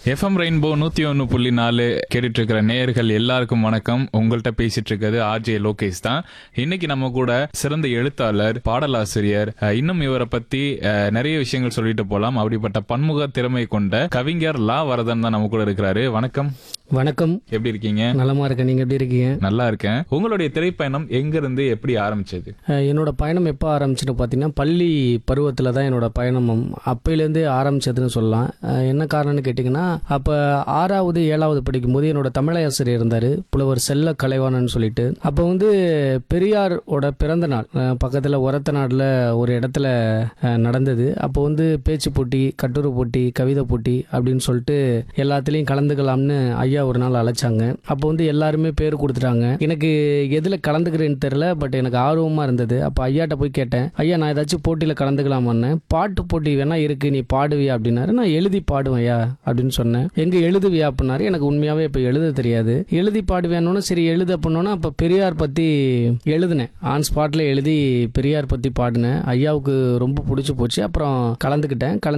FM rainbow நூத்தி ஒன்னு புள்ளி நாலு கேட்டுட்டு இருக்கிற நேயர்கள் எல்லாருக்கும் வணக்கம் உங்கள்கிட்ட பேசிட்டு இருக்கிறது ஆர்ஜே லோகேஷ் தான் இன்னைக்கு நம்ம கூட சிறந்த எழுத்தாளர் பாடலாசிரியர் அஹ், இன்னும் இவரை பத்தி அஹ், நிறைய விஷயங்கள் சொல்லிட்டு போலாம் அப்படிப்பட்ட பன்முக திறமை கொண்ட கவிஞர் லா வரதன் தான் நம்ம கூட இருக்கிறாரு வணக்கம் வணக்கம் எப்படி இருக்கீங்க நலமா இருக்கேன் நீங்க எப்படி இருக்கீங்க நல்லா இருக்கேன் உங்களுடைய திரைப்பயணம் எங்க இருந்து எப்படி ஆரம்பிச்சது அஹ் என்னோட பயணம் எப்போ ஆரம்பிச்சுன்னு பார்த்தீங்கன்னா பள்ளி பருவத்தில் தான் என்னோட பயணம் அப்பையிலேருந்தே ஆரம்பிச்சதுன்னு சொல்லலாம் அஹ் என்ன காரணம்னு கேட்டிங்கன்னா அப்போ ஆறாவது ஏழாவது படிக்கும்போது என்னோட தமிழாசிரியர் இருந்தார் புலவர் செல்ல கலைவாணன் சொல்லிட்டு அப்போ வந்து பெரியாரோட பிறந்த நாள் பக்கத்தில் உரத்த நாட்டில் ஒரு இடத்துல அஹ், நடந்தது அப்போ வந்து பேச்சு போட்டி கட்டுரை போட்டி கவிதை போட்டி அப்படின்னு சொல்லிட்டு எல்லாத்துலேயும் கலந்துக்கலாம்னு ஐயா ஒரு நாள் அழைச்சாங்க அப்போ வந்து எல்லாருமே பேர் கொடுத்துட்டாங்க எனக்கு எதில் கலந்துக்கிறேன்னு தெரில பட் எனக்கு ஆர்வமாக இருந்தது அப்போ ஐயாட்ட போய் கேட்டேன் ஐயா நான் ஏதாச்சும் போட்டியில் கலந்துக்கலாமான்னு பாட்டு போட்டி வேணா இருக்கு நீ பாடுவியா அப்படின்னாரு நான் எழுதி பாடுவேன் ஐயா அப்படின்னு சொன்னேன் எங்கே எழுதுவியா அப்படின்னாரு எனக்கு உண்மையாகவே இப்போ எழுத தெரியாது எழுதி பாடுவேன்னு சரி எழுது அப்படின்னோன்னா அப்போ பெரியார் பற்றி எழுதினேன் ஆன் ஸ்பாட்டில் எழுதி பெரியார் பற்றி பாடினேன் ஐயாவுக்கு ரொம்ப பிடிச்சி போச்சு அப்புறம் கலந்துக்கிட்டேன் கலந்து